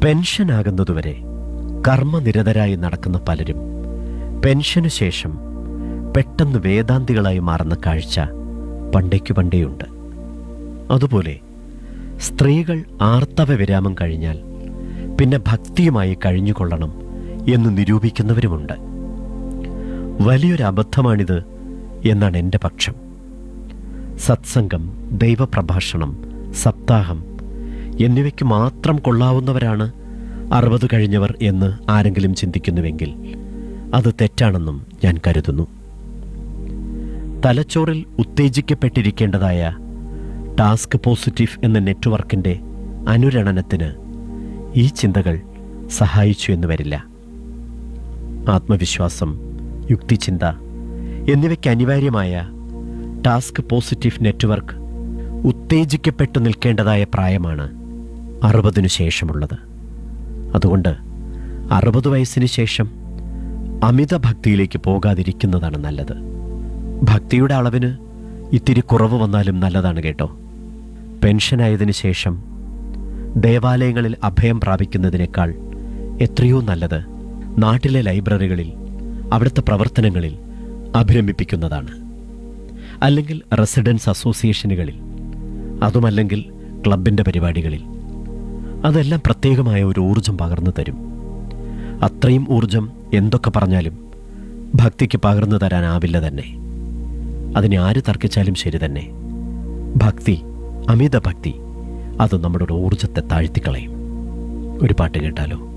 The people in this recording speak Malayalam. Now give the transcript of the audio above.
പെൻഷനാകുന്നതുവരെ കർമ്മനിരതരായി നടക്കുന്ന പലരും പെൻഷനു ശേഷം പെട്ടെന്ന് വേദാന്തികളായി മാറുന്ന കാഴ്ച പണ്ടേക്കു പണ്ടേയുണ്ട് അതുപോലെ സ്ത്രീകൾ ആർത്തവ വിരാമം കഴിഞ്ഞാൽ പിന്നെ ഭക്തിയുമായി കഴിഞ്ഞുകൊള്ളണം എന്ന് നിരൂപിക്കുന്നവരുമുണ്ട് വലിയൊരു അബദ്ധമാണിത് എന്നാണ് എൻ്റെ പക്ഷം സത്സംഗം ദൈവപ്രഭാഷണം സപ്താഹം എന്നിവയ്ക്ക് മാത്രം കൊള്ളാവുന്നവരാണ് അറുപത് കഴിഞ്ഞവർ എന്ന് ആരെങ്കിലും ചിന്തിക്കുന്നുവെങ്കിൽ അത് തെറ്റാണെന്നും ഞാൻ കരുതുന്നു തലച്ചോറിൽ ഉത്തേജിക്കപ്പെട്ടിരിക്കേണ്ടതായ ടാസ്ക് പോസിറ്റീവ് എന്ന നെറ്റ്വർക്കിൻ്റെ അനുരണനത്തിന് ഈ ചിന്തകൾ സഹായിച്ചു എന്ന് വരില്ല ആത്മവിശ്വാസം യുക്തിചിന്ത എന്നിവയ്ക്ക് അനിവാര്യമായ ടാസ്ക് പോസിറ്റീവ് നെറ്റ്വർക്ക് ഉത്തേജിക്കപ്പെട്ടു നിൽക്കേണ്ടതായ പ്രായമാണ് അറുപതിനു ശേഷമുള്ളത് അതുകൊണ്ട് അറുപത് വയസ്സിന് ശേഷം അമിത ഭക്തിയിലേക്ക് പോകാതിരിക്കുന്നതാണ് നല്ലത് ഭക്തിയുടെ അളവിന് ഇത്തിരി കുറവ് വന്നാലും നല്ലതാണ് കേട്ടോ പെൻഷനായതിനു ശേഷം ദേവാലയങ്ങളിൽ അഭയം പ്രാപിക്കുന്നതിനേക്കാൾ എത്രയോ നല്ലത് നാട്ടിലെ ലൈബ്രറികളിൽ അവിടുത്തെ പ്രവർത്തനങ്ങളിൽ അഭിരമിപ്പിക്കുന്നതാണ് അല്ലെങ്കിൽ റെസിഡൻസ് അസോസിയേഷനുകളിൽ അതുമല്ലെങ്കിൽ ക്ലബിൻ്റെ പരിപാടികളിൽ അതെല്ലാം പ്രത്യേകമായ ഒരു ഊർജം പകർന്നു തരും അത്രയും ഊർജം എന്തൊക്കെ പറഞ്ഞാലും ഭക്തിക്ക് പകർന്നു തരാനാവില്ല തന്നെ അതിനെ ആര് തർക്കിച്ചാലും ശരി തന്നെ ഭക്തി അമിത ഭക്തി അത് നമ്മുടെ ഊർജത്തെ താഴ്ത്തിക്കളയും ഒരു പാട്ട് കേട്ടാലോ